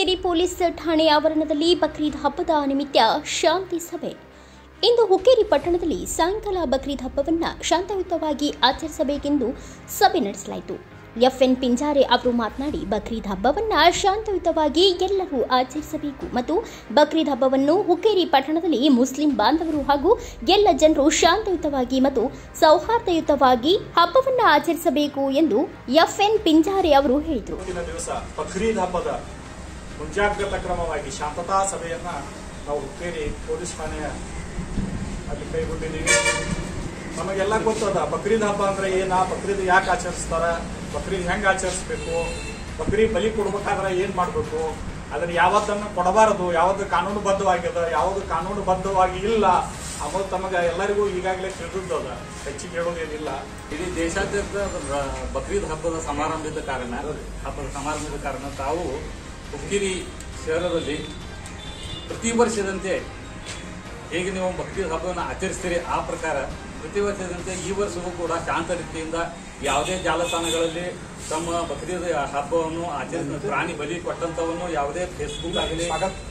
Hukkeri police ಠಾಣೆ ಆವರಣದಲ್ಲಿ ಬಕ್ರೀದ್ ಹಬ್ಬದ ನಿಮಿತ್ತ ಶಾಂತಿ ಸಭೆ ಇಂದು ಹುಕ್ಕೇರಿ ಪಟ್ಟಣದಲ್ಲಿ ಸಾಯಂಕಾಲ ಬಕ್ರೀದ್ ಹಬ್ಬವನ್ನು ಶಾಂತಯುತವಾಗಿ ಆಚರಿಸಬೇಕೆಂದು ಸಭೆ ನಡೆಸಲಾಯಿತು ಎಫ್ಎನ್ ಪಿಂಜಾರೆ ಅವರು ಮಾತನಾಡಿ ಬಕ್ರೀದ್ ಹಬ್ಬವನ್ನು ಶಾಂತಯುತವಾಗಿ ಎಲ್ಲರೂ ಆಚರಿಸಬೇಕು ಮತ್ತು ಬಕ್ರೀದ್ ಹಬ್ಬವನ್ನು ಹುಕ್ಕೇರಿ ಪಟ್ಟಣದಲ್ಲಿ ಮುಸ್ಲಿಂ ಬಾಂಧವರು ಹಾಗೂ ಎಲ್ಲ ಜನರು ಶಾಂತಯುತವಾಗಿ ಮತ್ತು ಸೌಹಾರ್ದಯುತವಾಗಿ ಹಬ್ಬವನ್ನು ಆಚರಿಸಬೇಕು ಎಂದು ಎಫ್ಎನ್ ಪಿಂಜಾರೆ ಅವರು ಹೇಳಿದರು ಇವತ್ತಿನ ದಿವಸ ಬಕ್ರೀದ್ ಹಬ್ಬದ ಮುಂಜಾಗ್ರತಾ ಕ್ರಮವಾಗಿ ಶಾಂತತಾ ಸಭೆಯನ್ನ ನಾವು ಹುಕ್ಕೇರಿ ಪೊಲೀಸ್ ಠಾಣೆಯ ಅಲ್ಲಿ ಕೈಗೊಂಡಿದ್ದೀವಿ ನಮಗೆಲ್ಲ ಗೊತ್ತದ ಬಕ್ರೀದ್ ಹಬ್ಬ ಅಂದ್ರೆ ಏನ ಬಕ್ರೀದ್ ಯಾಕೆ ಆಚರಿಸ್ತಾರ ಬಕ್ರೀದ್ ಹೆಂಗ್ ಆಚರಿಸ್ಬೇಕು ಬಕ್ರೀದ್ ಬಲಿ ಕೊಡ್ಬೇಕಾದ್ರೆ ಏನ್ ಮಾಡ್ಬೇಕು ಅದನ್ನ ಯಾವತ್ತನ್ನ ಕೊಡಬಾರದು ಯಾವ್ದು ಕಾನೂನುಬದ್ಧವಾಗ್ಯದ ಯಾವ್ದು ಕಾನೂನುಬದ್ಧವಾಗಿ ಇಲ್ಲ ಅನ್ನೋದು ತಮಗೆ ಎಲ್ಲರಿಗೂ ಈಗಾಗಲೇ ತಿಳಿದದ ಹೆಚ್ಚಿಗೆ ಹೇಳೋದೇನಿಲ್ಲ ಇಡೀ ದೇಶಾದ್ಯಂತ ರ- ಬಕ್ರೀದ್ ಹಬ್ಬದ ಸಮಾರಂಭದ ಕಾರಣ ಹಬ್ಬದ ಸಮಾರಂಭದ ಕಾರಣ ತಾವು ಹುಕ್ಕೇರಿ ಶಹರದಲ್ಲಿ ಪ್ರತಿ ವರ್ಷದಂತೆ ಹೇಗೆ ನೀವು ಬಕ್ರೀದ್ ಹಬ್ಬವನ್ನು ಆಚರಿಸ್ತೀರಿ ಆ ಪ್ರಕಾರ ಪ್ರತಿ ವರ್ಷದಂತೆ ಈ ವರ್ಷವೂ ಕೂಡ ಶಾಂತ ರೀತಿಯಿಂದ ಯಾವುದೇ ಜಾಲತಾಣಗಳಲ್ಲಿ ತಮ್ಮ ಬಕ್ರೀದ್ ಹಬ್ಬವನ್ನು ಆಚರಿಸ ಪ್ರಾಣಿ ಬಲಿ ಕೊಟ್ಟಂತವನ್ನು ಯಾವುದೇ ಫೇಸ್ಬುಕ್ ಆಗಲಿ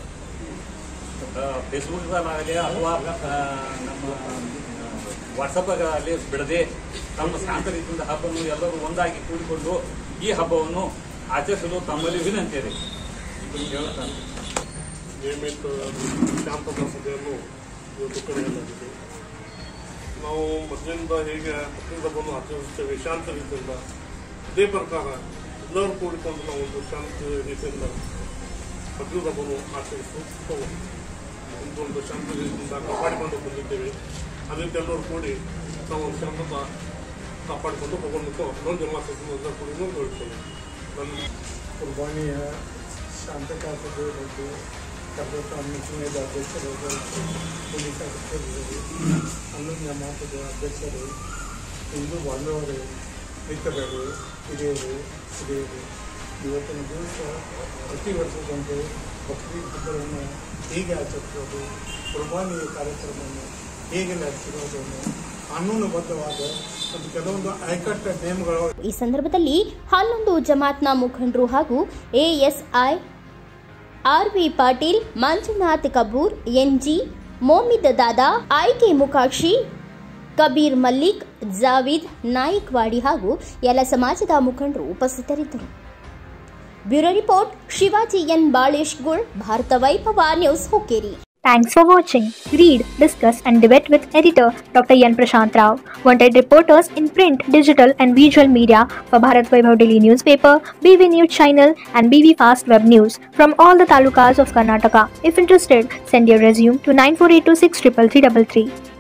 ಫೇಸ್ಬುಕ್ ಆಗಲಿ ಅಥವಾ ಆ, ನಮ್ಮ ವಾಟ್ಸಪ್ಗಳಲ್ಲಿ ಬಿಡದೆ ತಮ್ಮ ಶಾಂತ ರೀತಿಯಿಂದ ಹಬ್ಬವನ್ನು ಎಲ್ಲರೂ ಒಂದಾಗಿ ಕೂಡಿಕೊಂಡು ಈ ಹಬ್ಬವನ್ನು ಆಚರಿಸಲು ತಮ್ಮಲ್ಲಿ ವಿನಂತಿ ಇದೆ ಇದನ್ನು ಹೇಳ್ತಾನೆ ನಿಯಮಿತ ಶಾಂತತಾ ಸಭೆಯನ್ನು ಇವತ್ತು ಕರೆಯಲಾಗಿದೆ ನಾವು ಮೊದಲಿಂದ ಹೇಗೆ ಬಕ್ರೀದ್ ಹಬ್ಬವನ್ನು ಆಚರಿಸುತ್ತೇವೆ ಶಾಂತ ರೀತಿಯಿಂದ ಇದೇ ಪ್ರಕಾರ ಎಲ್ಲರೂ ಕೂಡಿಕೊಂಡು ನಾವು ಒಂದು ಶಾಂತ ರೀತಿಯಿಂದ ಬಕ್ರೀದ್ ಹಬ್ಬವನ್ನು ಆಚರಿಸುತ್ತ ಒಂದು ಶಾಂತ ರೀತಿಯಿಂದ ಕಾಪಾಡಿಕೊಂಡು ಬಂದಿದ್ದೇವೆ ಅದೇ ರೀತಿ ಎಲ್ಲರೂ ಕೂಡಿ ನಾವು ಒಂದು ಶಾಂತತಾ ಕಾಪಾಡಿಕೊಂಡು ಹೋಗೋದಕ್ಕೆ ಇನ್ನೊಂದು ಜನ್ಮಾಸದಿಂದ ಕೂಡಿ ನೋಡ್ಕೊಳ್ತೇವೆ ನನ್ನ ಕುರ್ಬಾನಿಯ ಶಾಂತತಾ ಸಭೆ ಬಗ್ಗೆ ಕರ್ನಾಟಕ ಮುಸ್ಲಿಂ ಅಧ್ಯಕ್ಷರು ಪೊಲೀಸ್ ಅಧ್ಯಕ್ಷರು ಹನ್ನೊಂದು ಜಮಾತದ ಅಧ್ಯಕ್ಷರು ಹಿಂದೂ ಬಾಂಧವರು ಮಿತ್ರರು ಹಿರಿಯರು ಹಿರಿಯರು ಇವತ್ತಿನ ದಿವಸ ಪ್ರತಿ ವರ್ಷದಂತೆ ಬಕ್ರೀದ್ ಹಬ್ಬವನ್ನು ಹೇಗೆ ಆಚರಿಸೋದು ಕುರ್ಬಾನಿಯ ಕಾರ್ಯಕ್ರಮವನ್ನು ಹೇಗೆ ನಡೆಸಿರೋದನ್ನು ಕಾನೂನುಬದ್ಧವಾದ ಒಂದು ಕೆಲವೊಂದು ಅಚ್ಚುಕಟ್ಟ ನಿಯಮಗಳು ಈ ಸಂದರ್ಭದಲ್ಲಿ ಹನ್ನೊಂದು ಜಮಾತ್ನ ಮುಖಂಡರು ಹಾಗೂ ASI RV Patil Manjunath Kabur NG ಮೋಮಿದ್ ದಾದಾ ಐಕೆ ಮುಕಾಕ್ಷಿ ಕಬೀರ್ ಮಲ್ಲಿಕ್ ಜಾವೀದ್ ನಾಯಕ್ವಾಡಿ ಹಾಗೂ ಎಲ್ಲ ಸಮಾಜದ ಮುಖಂಡರು ಉಪಸ್ಥಿತರಿದ್ದರು bureau report Shivaji N Balesh Gul Bharat Vaibhav news Hukkeri Thanks for watching. Read, discuss, and debate with editor Dr. Yan Prashant Rao. Wanted reporters in print, digital, and visual media for Bharat Vaibhav Daily newspaper, BV News channel, and BV Fast Web News from all the talukas of Karnataka. If interested, send your resume to 9482633333.